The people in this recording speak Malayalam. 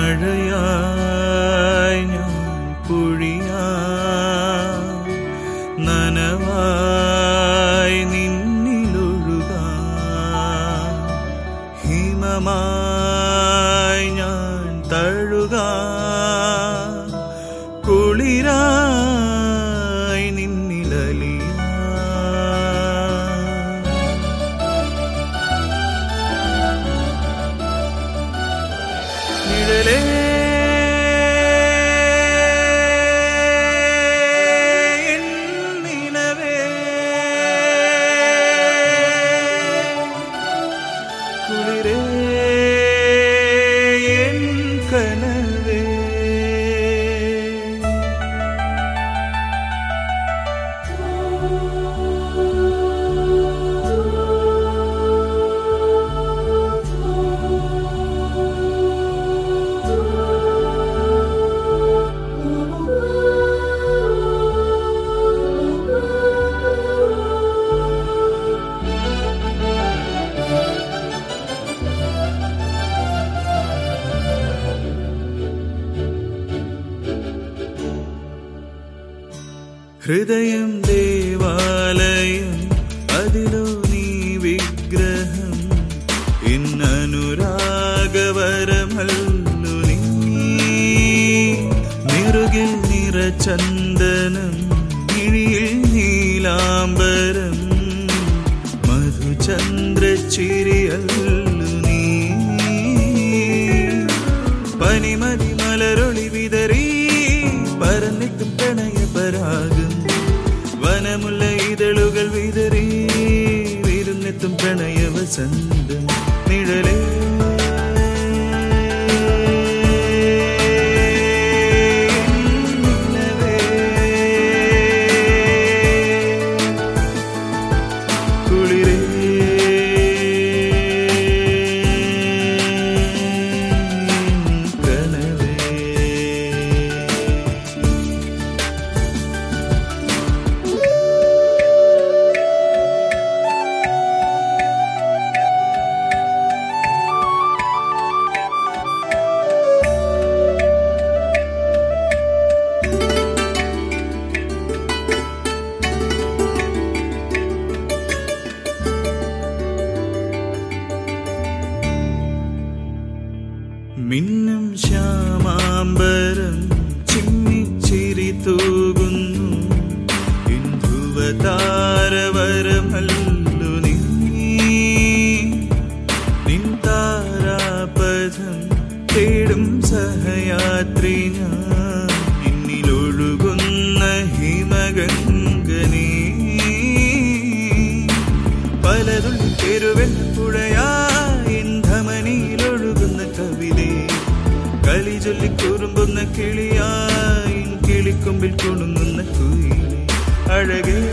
മഴയായി ഞാൻ പൊഴിയാ നനവായി നിന്നിലൊഴുകാ ഹിമമായി ഞാൻ തഴുകാ കുളിരായി നിന്നിലലിയാ നിഴലേ എൻ നിലവേ കുളിരേ എൻ കനവേ ഹൃദയം ദേവാലയം അതിലോ നീ വിഗ്രഹം ഇന്നനുരാഗവരമല്ലു നീ നിറുകിൽ നിറചന്ദനം ഇഴിയിൽ നീലാംബരം മധുചന്ദ്രച്ചിരിയല്ലു നീ പനിമതി മലരൊളി വിതറി പരന്നിട്ടും പ്രണയ പരാഗം വനമുല്ല ഇതളുകൾ വിതറി വിരുന്നെത്തും പ്രണയ വസന്തം നിഴലേ നിലവേ. കുളിരേ കനവേ മിന്നും ശ്യാമാംബരം ചിമ്മിച്ചിരി തൂകുന്നു ഇന്ദുവതാരവരമല്ലു നീ നിൻ താരാപഥം തേടും സഹയാത്രി ഞാൻ എന്നിലൊഴുകുന്ന ഹിമഗംഗനീ പലതുള്ളി തെരുവെന്ന പുഴയായി ധമനിയിലൊഴുകുന്ന കവിതേ കളി ചൊല്ലി കുറുമ്പുന്ന കിളിയായി കിളിക്കൊമ്പിൽ കുണുങ്ങുന്ന കുയിലേ അഴകേ